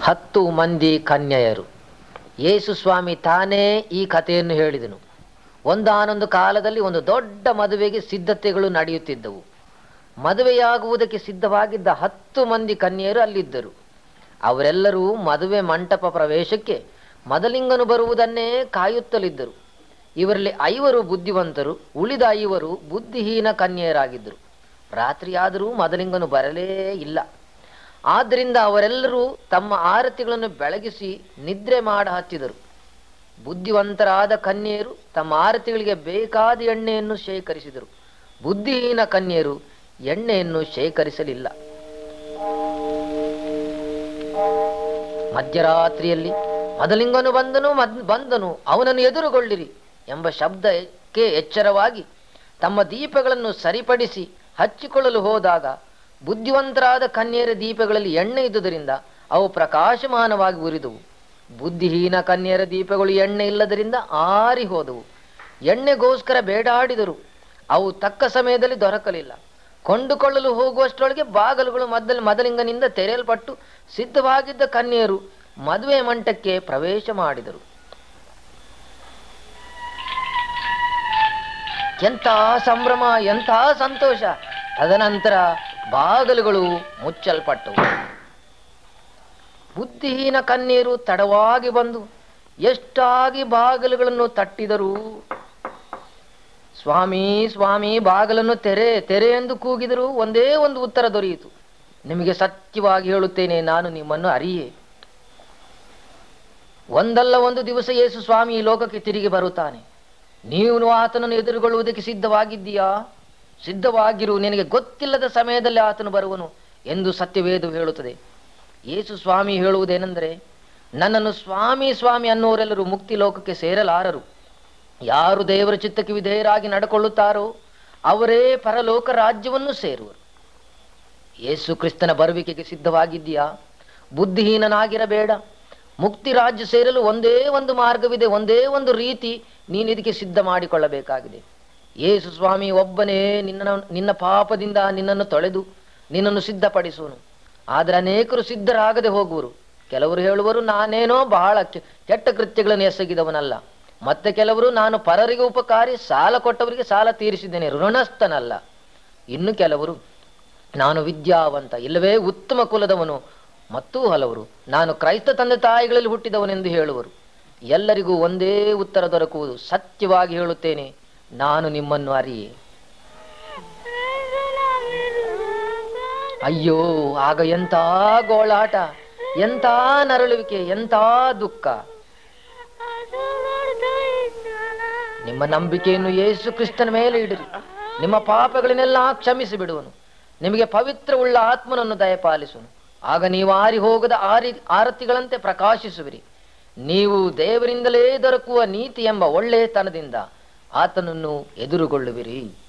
ಹತ್ತು ಮಂದಿ ಕನ್ಯೆಯರು ಯೇಸು ಸ್ವಾಮಿ ತಾನೇ ಈ ಕಥೆಯನ್ನು ಹೇಳಿದನು ಒಂದಾನೊಂದು ಕಾಲದಲ್ಲಿ ಒಂದು ದೊಡ್ಡ ಮದುವೆಗೆ ಸಿದ್ಧತೆಗಳು ನಡೆಯುತ್ತಿದ್ದವು ಮದುವೆಯಾಗುವುದಕ್ಕೆ ಸಿದ್ಧವಾಗಿದ್ದ ಹತ್ತು ಮಂದಿ ಕನ್ಯೆಯರು ಅಲ್ಲಿದ್ದರು ಅವರೆಲ್ಲರೂ ಮದುವೆ ಮಂಟಪ ಪ್ರವೇಶಕ್ಕೆ ಮದಲಿಂಗನು ಬರುವುದನ್ನೇ ಕಾಯುತ್ತಲಿದ್ದರು ಇವರಲ್ಲಿ ಐವರು ಬುದ್ಧಿವಂತರು ಉಳಿದ ಐವರು ಬುದ್ಧಿಹೀನ ಕನ್ಯೆಯರಾಗಿದ್ದರು ರಾತ್ರಿಯಾದರೂ ಮದಲಿಂಗನು ಬರಲೇ ಇಲ್ಲ ಆದ್ದರಿಂದ ಅವರೆಲ್ಲರೂ ತಮ್ಮ ಆರತಿಗಳನ್ನು ಬೆಳಗಿಸಿ ನಿದ್ರೆ ಮಾಡ ಹತ್ತಿದರು ಬುದ್ಧಿವಂತರಾದ ಕನ್ಯೆಯರು ತಮ್ಮ ಆರತಿಗಳಿಗೆ ಬೇಕಾದ ಎಣ್ಣೆಯನ್ನು ಶೇಖರಿಸಿದರು ಬುದ್ಧಿಹೀನ ಕನ್ಯೆಯರು ಎಣ್ಣೆಯನ್ನು ಶೇಖರಿಸಲಿಲ್ಲ ಮಧ್ಯರಾತ್ರಿಯಲ್ಲಿ ಮದಲಿಂಗನು ಬಂದನು ಮದ್ ಬಂದನು ಅವನನ್ನು ಎದುರುಗೊಳ್ಳಿರಿ ಎಂಬ ಶಬ್ದಕ್ಕೆ ಎಚ್ಚರವಾಗಿ ತಮ್ಮ ದೀಪಗಳನ್ನು ಸರಿಪಡಿಸಿ ಹಚ್ಚಿಕೊಳ್ಳಲು ಹೋದಾಗ ಬುದ್ಧಿವಂತರಾದ ಕನ್ಯೆಯರ ದೀಪಗಳಲ್ಲಿ ಎಣ್ಣೆ ಇದ್ದುದರಿಂದ ಅವು ಪ್ರಕಾಶಮಾನವಾಗಿ ಉರಿದವು ಬುದ್ಧಿಹೀನ ಕನ್ಯೆಯರ ದೀಪಗಳು ಎಣ್ಣೆ ಇಲ್ಲದರಿಂದ ಆರಿ ಹೋದವು ಎಣ್ಣೆಗೋಸ್ಕರ ಬೇಡಾಡಿದರು ಅವು ತಕ್ಕ ಸಮಯದಲ್ಲಿ ದೊರಕಲಿಲ್ಲ ಕೊಂಡುಕೊಳ್ಳಲು ಹೋಗುವಷ್ಟರೊಳಗೆ ಬಾಗಲುಗಳು ಮದ್ದಲ್ ಮದಲಿಂಗನಿಂದ ತೆರೆಯಲ್ಪಟ್ಟು ಸಿದ್ಧವಾಗಿದ್ದ ಕನ್ಯೆಯರು ಮದುವೆ ಮಂಟಕ್ಕೆ ಪ್ರವೇಶ ಮಾಡಿದರು ಎಂಥ ಸಂಭ್ರಮ ಎಂಥ ಸಂತೋಷ ತದನಂತರ ಬಾಗಲುಗಳು ಮುಚ್ಚಲ್ಪಟ್ಟವು ಬುದ್ಧಿಹೀನ ಕನ್ಯರು ತಡವಾಗಿ ಬಂದು ಎಷ್ಟಾಗಿ ಬಾಗಲುಗಳನ್ನು ತಟ್ಟಿದರು ಸ್ವಾಮಿ ಸ್ವಾಮಿ ಬಾಗಲನ್ನು ತೆರೆ ತೆರೆ ಎಂದು ಕೂಗಿದರು ಒಂದೇ ಒಂದು ಉತ್ತರ ದೊರೆಯಿತು ನಿಮಗೆ ಸತ್ಯವಾಗಿ ಹೇಳುತ್ತೇನೆ ನಾನು ನಿಮ್ಮನ್ನು ಅರಿಯೆ ಒಂದಲ್ಲ ಒಂದು ದಿವಸ ಯೇಸು ಸ್ವಾಮಿ ಈ ಲೋಕಕ್ಕೆ ತಿರುಗಿ ಬರುತ್ತಾನೆ ನೀವು ಆತನನ್ನು ಎದುರುಗೊಳ್ಳುವುದಕ್ಕೆ ಸಿದ್ಧವಾಗಿದ್ದೀಯಾ ಸಿದ್ಧವಾಗಿರು ನಿನಗೆ ಗೊತ್ತಿಲ್ಲದ ಸಮಯದಲ್ಲಿ ಆತನು ಬರುವನು ಎಂದು ಸತ್ಯವೇದವು ಹೇಳುತ್ತದೆ ಯೇಸು ಸ್ವಾಮಿ ಹೇಳುವುದೇನೆಂದರೆ ನನ್ನನ್ನು ಸ್ವಾಮಿ ಸ್ವಾಮಿ ಅನ್ನುವರೆಲ್ಲರೂ ಮುಕ್ತಿ ಲೋಕಕ್ಕೆ ಸೇರಲಾರರು ಯಾರು ದೇವರ ಚಿತ್ತಕ್ಕೆ ವಿಧೇಯರಾಗಿ ನಡ್ಕೊಳ್ಳುತ್ತಾರೋ ಅವರೇ ಪರಲೋಕ ರಾಜ್ಯವನ್ನು ಸೇರುವರು ಯೇಸು ಕ್ರಿಸ್ತನ ಬರುವಿಕೆಗೆ ಸಿದ್ಧವಾಗಿದ್ದೀಯಾ ಬುದ್ಧಿಹೀನನಾಗಿರಬೇಡ ಮುಕ್ತಿ ರಾಜ್ಯ ಸೇರಲು ಒಂದೇ ಒಂದು ಮಾರ್ಗವಿದೆ ಒಂದೇ ಒಂದು ರೀತಿ ನೀನು ಇದಕ್ಕೆ ಸಿದ್ಧ ಮಾಡಿಕೊಳ್ಳಬೇಕಾಗಿದೆ ಯೇಸು ಸ್ವಾಮಿ ಒಬ್ಬನೇ ನಿನ್ನ ನಿನ್ನ ಪಾಪದಿಂದ ನಿನ್ನನ್ನು ತೊಳೆದು ನಿನ್ನನ್ನು ಸಿದ್ಧಪಡಿಸುವನು ಆದರೆ ಅನೇಕರು ಸಿದ್ಧರಾಗದೆ ಹೋಗುವರು ಕೆಲವರು ಹೇಳುವರು ನಾನೇನೋ ಬಹಳ ಕೆ- ಕೆಟ್ಟ ಕೃತ್ಯಗಳನ್ನು ಎಸಗಿದವನಲ್ಲ ಮತ್ತೆ ಕೆಲವರು ನಾನು ಪರರಿಗೆ ಉಪಕಾರಿ ಸಾಲ ಕೊಟ್ಟವರಿಗೆ ಸಾಲ ತೀರಿಸಿದ್ದೇನೆ ಋಣಸ್ಥನಲ್ಲ ಇನ್ನು ಕೆಲವರು ನಾನು ವಿದ್ಯಾವಂತ ಇಲ್ಲವೇ ಉತ್ತಮ ಕುಲದವನು ಮತ್ತೂ ಹಲವರು ನಾನು ಕ್ರೈಸ್ತ ತಂದೆ ತಾಯಿಗಳಲ್ಲಿ ಹುಟ್ಟಿದವನೆಂದು ಹೇಳುವರು ಎಲ್ಲರಿಗೂ ಒಂದೇ ಉತ್ತರ ದೊರಕುವುದು ಸತ್ಯವಾಗಿ ಹೇಳುತ್ತೇನೆ ನಾನು ನಿಮ್ಮನ್ನು ಅರಿಯೆ ಅಯ್ಯೋ ಆಗ ಎಂಥ ಗೋಳಾಟ ಎಂಥ ನರಳುವಿಕೆ ಎಂಥ ದುಃಖ ನಿಮ್ಮ ನಂಬಿಕೆಯನ್ನು ಯೇಸು ಕ್ರಿಸ್ತನ ಮೇಲೆ ಇಡಿರಿ ನಿಮ್ಮ ಪಾಪಗಳನ್ನೆಲ್ಲ ಕ್ಷಮಿಸಿ ಬಿಡುವನು ನಿಮಗೆ ಪವಿತ್ರವುಳ್ಳ ಆತ್ಮನನ್ನು ದಯಪಾಲಿಸುವನು ಆಗ ನೀವು ಆರಿ ಹೋಗದ ಆರಿ ಆರತಿಗಳಂತೆ ಪ್ರಕಾಶಿಸುವಿರಿ ನೀವು ದೇವರಿಂದಲೇ ದೊರಕುವ ನೀತಿ ಎಂಬ ಒಳ್ಳೆಯತನದಿಂದ ಆತನನ್ನು ಎದುರುಗೊಳ್ಳುವಿರಿ